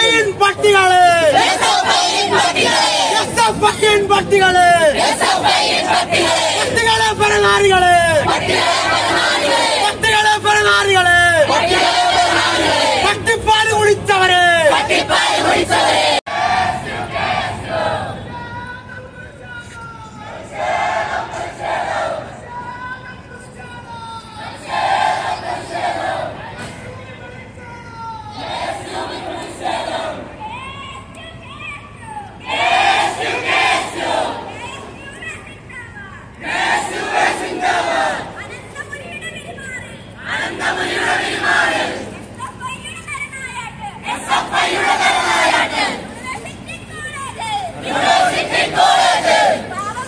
എസ്എഫ്ഐൻ പട്ടികള് എസ്എഫ്ഐൻ പട്ടികള് പട്ടികളെ പരനാരികള് പട്ടികളെ പരനാരികള് പട്ടിപ്പാല് കുടിച്ചവര് അനന്തപുരിയുടെ പെരുമാറി അനന്തപുരിയുടെ പെരുമാറി എസ്എഫ്ഐയുടെ നരനായാട്ട് യൂണിവേഴ്സിറ്റി കോളേജ് പാവം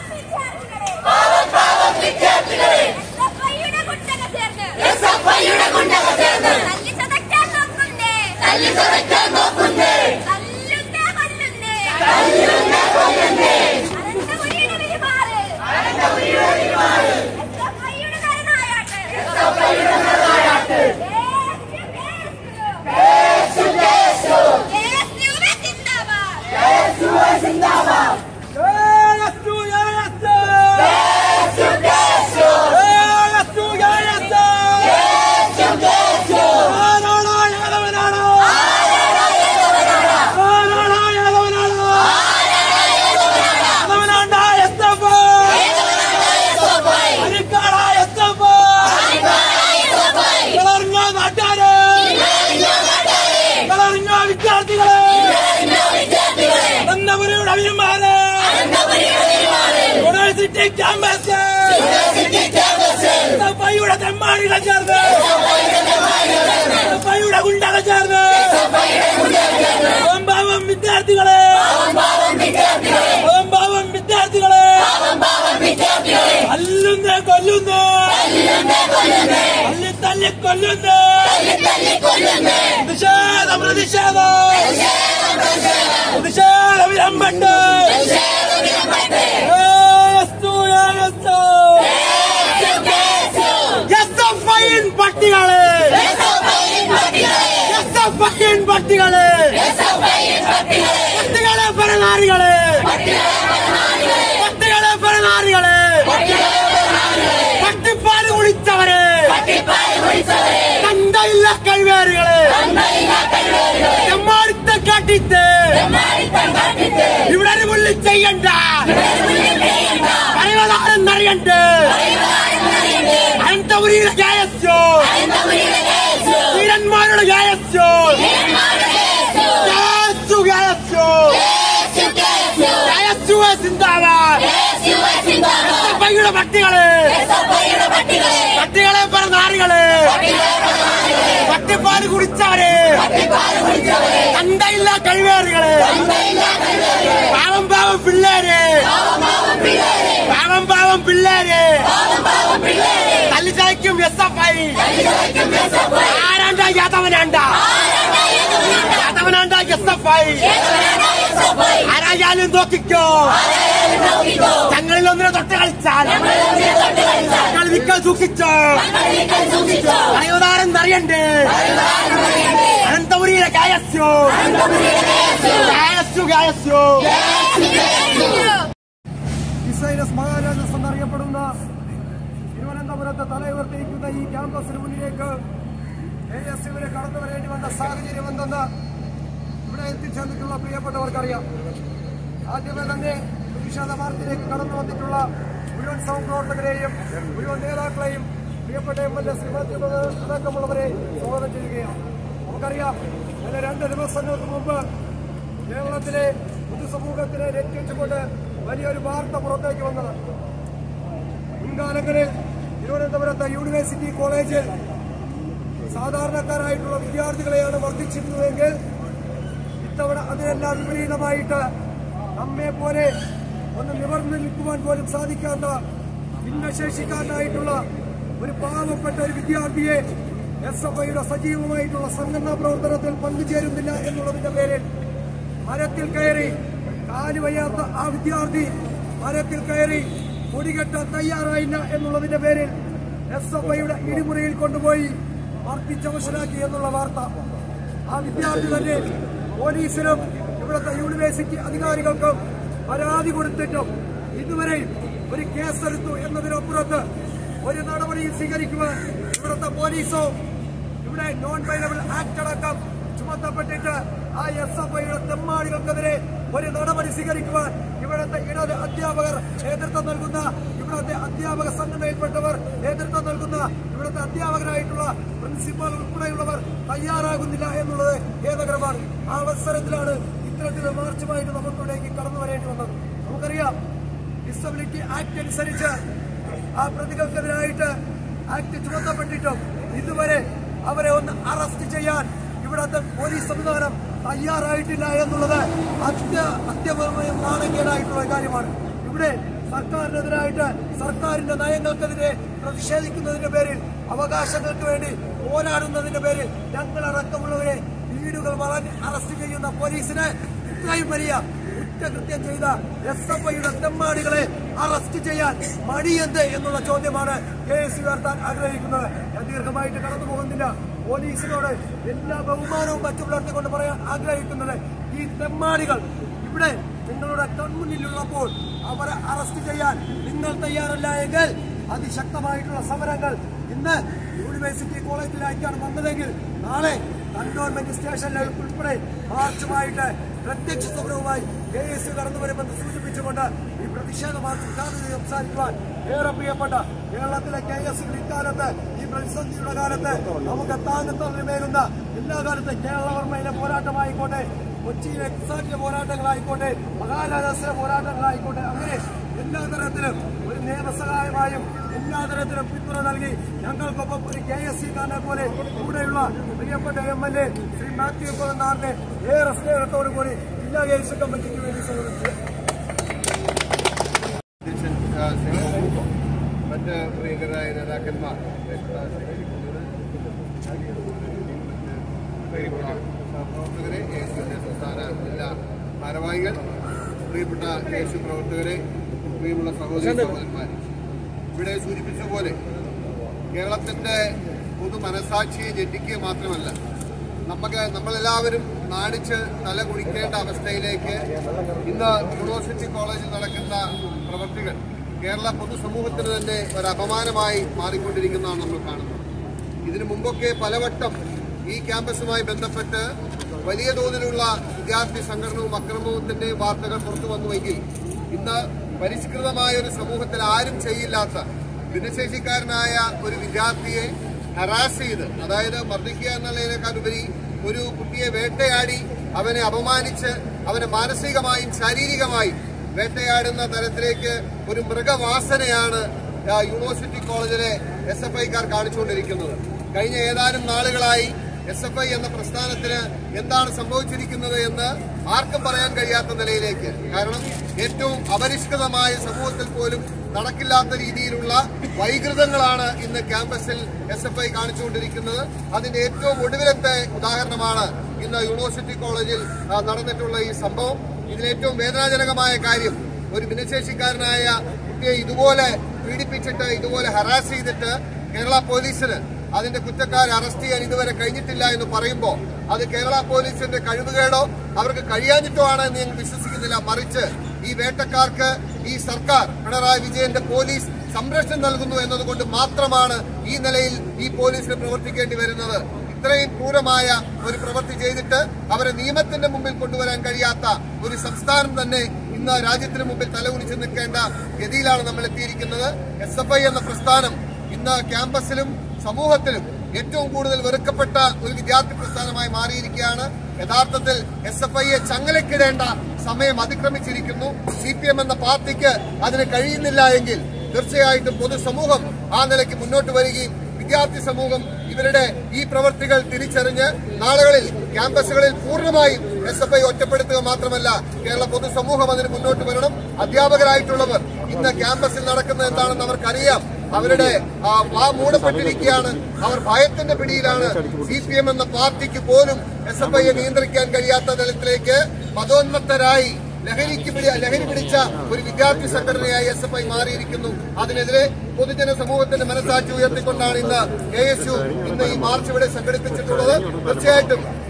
പാവം വിദ്യാർത്ഥികളെ എസ്എഫ്ഐയുടെ കുണ്ടക ചേർന്ന് തല്ലി ചതയ്ക്കാൻ നോക്കുന്നേ തല്ലുന്നേ കൊല്ലുന്നേ അനന്തപുരിയുടെ പെരുമാറ് എസ്എഫ്ഐയുടെ നരനായാട്ട് യേശുവേ സിന്ദാബാദ് വിദ്യാർത്ഥികളെ അനന്തപുരിയുടെ അഭിമാനം യൂണിവേഴ്സിറ്റി ക്യാമ്പസ് സഭയുടെ തെമ്മാടികൾ ചേർന്ന് സഭയുടെ ഗുണ്ടകൾ ചേർന്ന് പാവം വിദ്യാർത്ഥികളെ പാവം വിദ്യാർത്ഥികളെ തല്ലുന്നേ കൊല്ലുന്നേ തല്ലി തല്ലി കൊല്ലുന്നേ പ്രതിഷേധം പ്രതിഷേധം പ്രതിഷേധ വിരമ്പട്ട് എസ്എഫ്ഐൻ പട്ടികള് എസ്എഫ്ഐൻ പട്ടികള് പട്ടികളെ പരനാരികള് പട്ടികളെ പരനാരികള് പട്ടിപ്പാല് കുടിച്ചവര് തന്തയില്ല കഴിവേറുകള് തെമ്മാടിത്ത കാട്ടിട്ട് ഇവിടെ ഒരു പുള്ളി ചെയ്യണ്ട അറിവതാരെന്നറിയണ്ട അനന്തപുരിയുടെ ജയസ്യോ വീരന്മാരുടെ ജയസ്യോ ജയസ്സു ജയസ്യോ ജയസ്സുവെ സിന്ദാബാദ് സഭയുടെ പട്ടികള് പട്ടികളെ പറ നാറികള് പട്ടിപ്പാല് കുടിച്ചവര് തന്തയില്ല കഴിവേറുകള് പാവം പാവം പിള്ളേര് പാവം പാവം പിള്ളേര് തല്ലിച്ചതയ്ക്കും എസ് എഫ് ഐ ആരാണ്ട യാദവനാണ്ട യാദവനാണ്ട എസ് എഫ് ഐ ആരായാലും നോക്കിക്കോ ഞങ്ങളിൽ ഒന്നിനെ തൊട്ട് കളിച്ചാൽ ഞങ്ങൾ വിക്കൽ സൂക്ഷിച്ചോ അറിവതാരം അറിയണ്ടേ അനന്തപുരിയിലെ കായസ്യോ കായസ്യു കായസ്യോ ഇസൈനസ് മഹാരാജസ് എന്നറിയപ്പെടുന്ന തിരുവനന്തപുരത്ത് തലയുയർത്തിയിരിക്കുന്ന ഈ ക്യാമ്പസിന് മുന്നിലേക്ക് എ എസ് യുവിന് കടന്നു വരേണ്ടി വന്ന സാഹചര്യം എന്തെന്ന് ഇവിടെ എത്തിച്ചേർന്നിട്ടുള്ള പ്രിയപ്പെട്ടവർക്കറിയാം ആദ്യമേ തന്നെ പ്രതിഷേധ മാർച്ചിലേക്ക് കടന്നു വന്നിട്ടുള്ള മുഴുവൻ സഹപ്രവർത്തകരെയും മുഴുവൻ നേതാക്കളെയും പ്രിയപ്പെട്ട എം എൽ എ ശ്രീമതി അടക്കമുള്ളവരെ സ്വാഗതം ചെയ്യുകയാണ് നമുക്കറിയാം കഴിഞ്ഞ രണ്ട് ദിവസങ്ങൾക്ക് മുമ്പ് കേരളത്തിലെ പൊതുസമൂഹത്തിനെ രക്ഷിച്ചുകൊണ്ട് വലിയൊരു വാർത്ത പുറത്തേക്ക് വന്നത് മുൻകാലങ്ങളിൽ തിരുവനന്തപുരത്തെ യൂണിവേഴ്സിറ്റി കോളേജിൽ സാധാരണക്കാരായിട്ടുള്ള വിദ്യാർത്ഥികളെയാണ് വർദ്ധിച്ചിരുന്നതെങ്കിൽ ഇത്തവണ അതിനെല്ലാം വിപരീതമായിട്ട് നമ്മെ പോലെ ഒന്ന് നിവർന്നു നിൽക്കുവാൻ പോലും സാധിക്കാത്ത ഭിന്നശേഷിക്കാരനായിട്ടുള്ള ഒരു പാവപ്പെട്ട ഒരു വിദ്യാർത്ഥിയെ എസ് എഫ് ഐയുടെ സജീവമായിട്ടുള്ള സംഘടനാ പ്രവർത്തനത്തിൽ പങ്കുചേരുന്നില്ല എന്നുള്ളതിന്റെ പേരിൽ മരത്തിൽ കയറി കാല് വയ്യാത്ത ആ വിദ്യാർത്ഥി മരത്തിൽ കയറി കൊടികെട്ടാൻ തയ്യാറായില്ല എന്നുള്ളതിന്റെ പേരിൽ എസ് എഫ് ഐയുടെ ഇടിമുറിയിൽ കൊണ്ടുപോയി മർദ്ദിച്ചവശനാക്കി എന്നുള്ള വാർത്ത ആ വിദ്യാർത്ഥി തന്നെ പോലീസിനും ഇവിടുത്തെ യൂണിവേഴ്സിറ്റി അധികാരികൾക്കും പരാതി കൊടുത്തിട്ടും ഇതുവരെയും ഒരു കേസെടുത്തു എന്നതിനപ്പുറത്ത് ഒരു നടപടിയും സ്വീകരിക്കുവാൻ ഇവിടുത്തെ പോലീസോ ഇവിടെ നോൺ വൈലബിൾ ആക്ട് അടക്കം ചുമത്തപ്പെട്ടിട്ട് ആ എസ് എഫ് ഐയുടെ തെമ്മാടികൾക്കെതിരെ ഒരു നടപടി സ്വീകരിക്കുവാൻ ഇവിടുത്തെ ഇടത് അധ്യാപകർ നേതൃത്വം നൽകുന്ന ഇവിടുത്തെ അധ്യാപക സംഘടനയിൽപ്പെട്ടവർ നേതൃത്വം നൽകുന്ന ഇവിടുത്തെ അധ്യാപകരായിട്ടുള്ള പ്രിൻസിപ്പൽ ഉൾപ്പെടെയുള്ളവർ തയ്യാറാകുന്നില്ല എന്നുള്ളത് ഖേദകരമാണ് ആ അവസരത്തിലാണ് ഇത്തരത്തിലുള്ള മാർച്ചുമായിട്ട് നമുക്കിവിടേക്ക് കടന്നു വരേണ്ടി വന്നത് നമുക്കറിയാം ഡിസബിലിറ്റി ആക്ട് അനുസരിച്ച് ആ പ്രതികൾക്കെതിരായിട്ട് ആക്ട് ചുമത്തപ്പെട്ടിട്ടും ഇതുവരെ അവരെ ഒന്ന് അറസ്റ്റ് ചെയ്യാൻ ഇവിടത്തെ പോലീസ് സംവിധാനം തയ്യാറായിട്ടില്ല എന്നുള്ളത് അത്യ അത്യപൂർവ്വം നാണക്കേടായിട്ടുള്ള കാര്യമാണ് ഇവിടെ സർക്കാരിനെതിരായിട്ട് സർക്കാരിന്റെ നയങ്ങൾക്കെതിരെ പ്രതിഷേധിക്കുന്നതിന്റെ പേരിൽ അവകാശങ്ങൾക്ക് വേണ്ടി പോരാടുന്നതിന്റെ പേരിൽ ഞങ്ങളടക്കമുള്ളവരെ വീടുകൾ വളഞ്ഞ് അറസ്റ്റ് ചെയ്യുന്ന പോലീസിന് ഇത്രയും വലിയ കുറ്റകൃത്യം ചെയ്ത എസ് എഫ് ഐയുടെ തെമ്മാടികളെ അറസ്റ്റ് ചെയ്യാൻ മടിയെന്ത് എന്നുള്ള ചോദ്യമാണ് കെ എസ് ഉയർത്താൻ ആഗ്രഹിക്കുന്നത് ഞാൻ ദീർഘമായിട്ട് കടന്നു പോകുന്നില്ല പോലീസിനോട് എല്ലാ ബഹുമാനവും വച്ചു പുലർത്തിക്കൊണ്ട് പറയാൻ ആഗ്രഹിക്കുന്നത് ഈ തെമ്മാടികൾ ഇവിടെ നിങ്ങളുടെ കൺമുന്നിലുള്ളപ്പോൾ അവരെ അറസ്റ്റ് ചെയ്യാൻ നിങ്ങൾ തയ്യാറല്ല എങ്കിൽ അതിശക്തമായിട്ടുള്ള സമരങ്ങൾ ഇന്ന് യൂണിവേഴ്സിറ്റി കോളേജിലേക്കാണ് വന്നതെങ്കിൽ നാളെ കന്റോൺമെന്റ് സ്റ്റേഷനിൽ ഉൾപ്പെടെ മാർച്ചുമായിട്ട് പ്രത്യക്ഷ സമരവുമായി കെ എസ് കടന്നു വരുമെന്ന് സൂചിപ്പിച്ചുകൊണ്ട് ഈ പ്രതിഷേധ മാർച്ച് ഉദ്ഘാടനം സംസാരിക്കുവാൻ ഏറെ പ്രിയപ്പെട്ട കേരളത്തിലെ കെ എസ് ഇക്കാലത്ത് ഈ പ്രതിസന്ധിയുടെ കാലത്ത് നമുക്ക് താങ്ങത്തറിമേകുന്ന എല്ലാ കാലത്തും കേരളവർമ്മയിലെ പോരാട്ടമായിക്കോട്ടെ കൊച്ചിയിലെ എക്സാറ്റിലെ പോരാട്ടങ്ങളായിക്കോട്ടെ മഹാരാജാസിലെ പോരാട്ടങ്ങളായിക്കോട്ടെ അങ്ങനെ എല്ലാ തരത്തിലും ഒരു നിയമസഹായമായും എല്ലാ തരത്തിലും പിന്തുണ നൽകി ഞങ്ങൾക്കൊപ്പം ഒരു കെ എസ് സി കാരനെ പോലെ കൂടെയുള്ള പ്രിയപ്പെട്ട M L A Sri Mathew നാറിനെ ഏറെ സ്നേഹത്തോടു കൂടി ജില്ലാ കെ എസ് കമ്മിറ്റിക്ക് വേണ്ടി സമർപ്പിച്ചു അധ്യക്ഷൻ ആ, സിംഗപ്പൂർ, മറ്റ് പ്രിയങ്കരായ നേതാക്കന്മാർ പ്രിയപ്പെട്ട സഹപ്രവർത്തകരെ യേശുവിന്റെ സംസ്ഥാന ജില്ലാ ഭാരവാഹികൾ പ്രിയപ്പെട്ട യേശു പ്രവർത്തകരെ പ്രിയമുള്ള സഹോദരി സഹോദരന്മാർ ഇവിടെ സൂചിപ്പിച്ച പോലെ കേരളത്തിന്റെ പൊതു മനസാക്ഷിയെ ഞെട്ടിക്കുക മാത്രമല്ല നമുക്ക് നമ്മളെല്ലാവരും നാണിച്ച് തല കുടിക്കേണ്ട അവസ്ഥയിലേക്ക് ഇന്ന് യൂണിവേഴ്സിറ്റി കോളേജിൽ നടക്കുന്ന പ്രവർത്തികൾ കേരള പൊതുസമൂഹത്തിന് തന്നെ ഒരു അപമാനമായി മാറിക്കൊണ്ടിരിക്കുന്നതാണ് നമ്മൾ കാണുന്നത് ഇതിനു മുമ്പൊക്കെ പലവട്ടം ഈ ക്യാമ്പസുമായി ബന്ധപ്പെട്ട് വലിയ തോതിലുള്ള വിദ്യാർത്ഥി സംഘടനവും അക്രമത്തിന്റെ വാർത്തകൾ പുറത്തു വന്നുവെങ്കിൽ ഇന്ന് പരിഷ്കൃതമായ ഒരു സമൂഹത്തിൽ ആരും ചെയ്യില്ലാത്ത ഭിന്നശേഷിക്കാരനായ ഒരു വിദ്യാർത്ഥിയെ ഹറാസ് ചെയ്ത് അതായത് മർദ്ദിക്കുക എന്നുള്ളതിനേക്കാൾ ഉപരി ഒരു കുട്ടിയെ വേട്ടയാടി അവനെ അപമാനിച്ച് അവനെ മാനസികമായും ശാരീരികമായും വേട്ടയാടുന്ന തരത്തിലേക്ക് ഒരു മൃഗവാസനയാണ് ആ, യൂണിവേഴ്സിറ്റി കോളേജിലെ എസ് എഫ് ഐക്കാർ കാണിച്ചുകൊണ്ടിരിക്കുന്നത് കഴിഞ്ഞ ഏതാനും നാളുകളായി എസ് എഫ് ഐ എന്ന പ്രസ്ഥാനത്തിന് എന്താണ് സംഭവിച്ചിരിക്കുന്നത് എന്ന് ആർക്കും പറയാൻ കഴിയാത്ത നിലയിലേക്ക് കാരണം ഏറ്റവും അപരിഷ്കൃതമായ സമൂഹത്തിൽ പോലും നടക്കില്ലാത്ത രീതിയിലുള്ള വൈകൃതങ്ങളാണ് ഇന്ന് ക്യാമ്പസിൽ എസ് എഫ് ഐ കാണിച്ചുകൊണ്ടിരിക്കുന്നത് അതിന്റെ ഏറ്റവും ഒടുവിലത്തെ ഉദാഹരണമാണ് ഇന്ന് യൂണിവേഴ്സിറ്റി കോളേജിൽ ആ, നടന്നിട്ടുള്ള ഈ സംഭവം ഇതിൽ ഏറ്റവും വേദനാജനകമായ കാര്യം ഒരു ഭിന്നശേഷിക്കാരനായ കുട്ടിയെ ഇതുപോലെ പീഡിപ്പിച്ചിട്ട് ഇതുപോലെ ഹറാസ് ചെയ്തിട്ട് കേരള പോലീസിന് അതിന്റെ കുറ്റക്കാരെ അറസ്റ്റ് ചെയ്യാൻ ഇതുവരെ കഴിഞ്ഞിട്ടില്ല എന്ന് പറയുമ്പോൾ അത് കേരള പോലീസിന്റെ കഴിവുകേടോ അവർക്ക് കഴിയാഞ്ഞിട്ടോ ആണ് എന്ന് ഞങ്ങൾ വിശ്വസിക്കുന്നില്ല മറിച്ച് ഈ വേട്ടക്കാർക്ക് ഈ സർക്കാർ പിണറായി വിജയന്റെ പോലീസ് സംരക്ഷണം നൽകുന്നു എന്നതുകൊണ്ട് മാത്രമാണ് ഈ നിലയിൽ ഈ പോലീസിന് പ്രവർത്തിക്കേണ്ടി വരുന്നത് ഇത്രയും ക്രൂരമായ ഒരു പ്രവൃത്തി ചെയ്തിട്ട് അവരെ നിയമത്തിന്റെ മുമ്പിൽ കൊണ്ടുവരാൻ കഴിയാത്ത ഒരു സംസ്ഥാനം തന്നെ ഇന്ന് രാജ്യത്തിന് മുമ്പിൽ തലകുനിച്ച് നിൽക്കേണ്ട ഗതിയിലാണ് നമ്മൾ എത്തിയിരിക്കുന്നത് എസ് എഫ് ഐ എന്ന പ്രസ്ഥാനം ഇന്ന് ക്യാമ്പസിലും സമൂഹത്തിലും ഏറ്റവും കൂടുതൽ വെറുക്കപ്പെട്ട ഒരു വിദ്യാർത്ഥി പ്രസ്ഥാനമായി മാറിയിരിക്കുകയാണ് യഥാർത്ഥത്തിൽ എസ് എഫ് ഐയെ ചങ്ങലക്കിടേണ്ട സമയം അതിക്രമിച്ചിരിക്കുന്നു സി പി എം എന്ന പാർട്ടിക്ക് അതിന് കഴിയുന്നില്ല എങ്കിൽ തീർച്ചയായിട്ടും പൊതുസമൂഹം ആ നിലയ്ക്ക് മുന്നോട്ട് വരികയും വിദ്യാർത്ഥി സമൂഹം ഇവരുടെ ഈ പ്രവർത്തികൾ തിരിച്ചറിഞ്ഞ് നാളുകളിൽ ക്യാമ്പസുകളിൽ പൂർണ്ണമായും എസ് എഫ് ഐ ഒറ്റപ്പെടുത്തുക മാത്രമല്ല കേരള പൊതുസമൂഹം അതിന് മുന്നോട്ട് വരണം അധ്യാപകരായിട്ടുള്ളവർ ഇന്ന് ക്യാമ്പസിൽ നടക്കുന്നത് എന്താണെന്ന് അവർക്കറിയാം അവരുടെ ആ, വാ മൂടപ്പെട്ടിരിക്കുകയാണ് അവർ ഭയത്തിന്റെ പിടിയിലാണ് സി പി എം എന്ന പാർട്ടിക്ക് പോലും എസ് എഫ് ഐയെ നിയന്ത്രിക്കാൻ കഴിയാത്ത തലത്തിലേക്ക് മതോന്മത്തരായി ലഹരിക്ക് പിടി ലഹരി പിടിച്ച ഒരു വിദ്യാർത്ഥി സംഘടനയായി എസ് എഫ് ഐ മാറിയിരിക്കുന്നു അതിനെതിരെ പൊതുജന സമൂഹത്തിന്റെ മനസാക്ഷി ഉയർത്തിക്കൊണ്ടാണ് ഇന്ന് കെ എസ് യു ഇന്ന് ഈ മാർച്ച് ഇവിടെ സംഘടിപ്പിച്ചിട്ടുള്ളത് തീർച്ചയായിട്ടും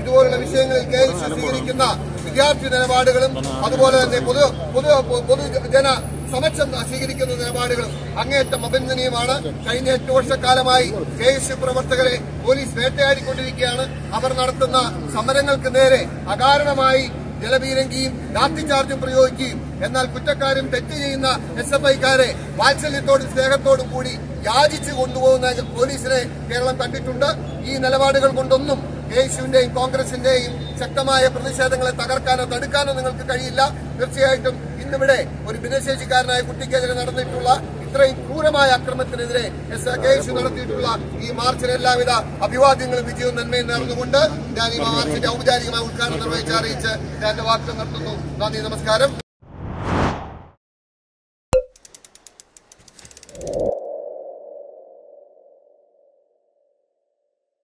ഇതുപോലുള്ള വിഷയങ്ങളിൽ കെ എസ് യു സ്വീകരിക്കുന്ന വിദ്യാർത്ഥി നിലപാടുകളും അതുപോലെ തന്നെ പൊതു പൊതു പൊതുജന സമക്ഷം സ്വീകരിക്കുന്ന നിലപാടുകളും അങ്ങേയറ്റം അഭിനന്ദനീയമാണ് കഴിഞ്ഞ എട്ട് വർഷക്കാലമായി കെ എസ് യു പ്രവർത്തകരെ പോലീസ് വേട്ടയാടിക്കൊണ്ടിരിക്കുകയാണ് അവർ നടത്തുന്ന സമരങ്ങൾക്ക് നേരെ അകാരണമായി ജലപീരങ്കിയും ലാത്തിചാർജും പ്രയോഗിക്കുകയും എന്നാൽ കുറ്റക്കാരും തെറ്റ് ചെയ്യുന്ന എസ് എഫ് ഐക്കാരെ വാത്സല്യത്തോടും സ്നേഹത്തോടും കൂടി യാചിച്ചു കൊണ്ടുപോകുന്ന പോലീസിനെ കേരളം കണ്ടിട്ടുണ്ട് ഈ നിലപാടുകൾ കൊണ്ടൊന്നും കെ യുവിന്റെയും കോൺഗ്രസിന്റെയും ശക്തമായ പ്രതിഷേധങ്ങളെ തകർക്കാനോ തടുക്കാനോ നിങ്ങൾക്ക് കഴിയില്ല തീർച്ചയായിട്ടും ഇന്നിവിടെ ഒരു ഭിന്നശേഷിക്കാരനായ കുട്ടിക്കെതിരെ നടന്നിട്ടുള്ള ഇത്രയും ക്രൂരമായ അക്രമത്തിനെതിരെ എസ് കെ യു നടത്തിയിട്ടുള്ള ഈ മാർച്ചിന് എല്ലാവിധ അഭിവാദ്യങ്ങളും വിജയവും നന്മയും നേർന്നുകൊണ്ട് ഞാൻ ഈ മാർച്ചിന്റെ ഔപചാരികമായ ഉദ്ഘാടനം നിർവഹിച്ച് അറിയിച്ച് ഞാൻ എന്റെ വാക്കുകൾ നിർത്തുന്നു നന്ദി നമസ്കാരം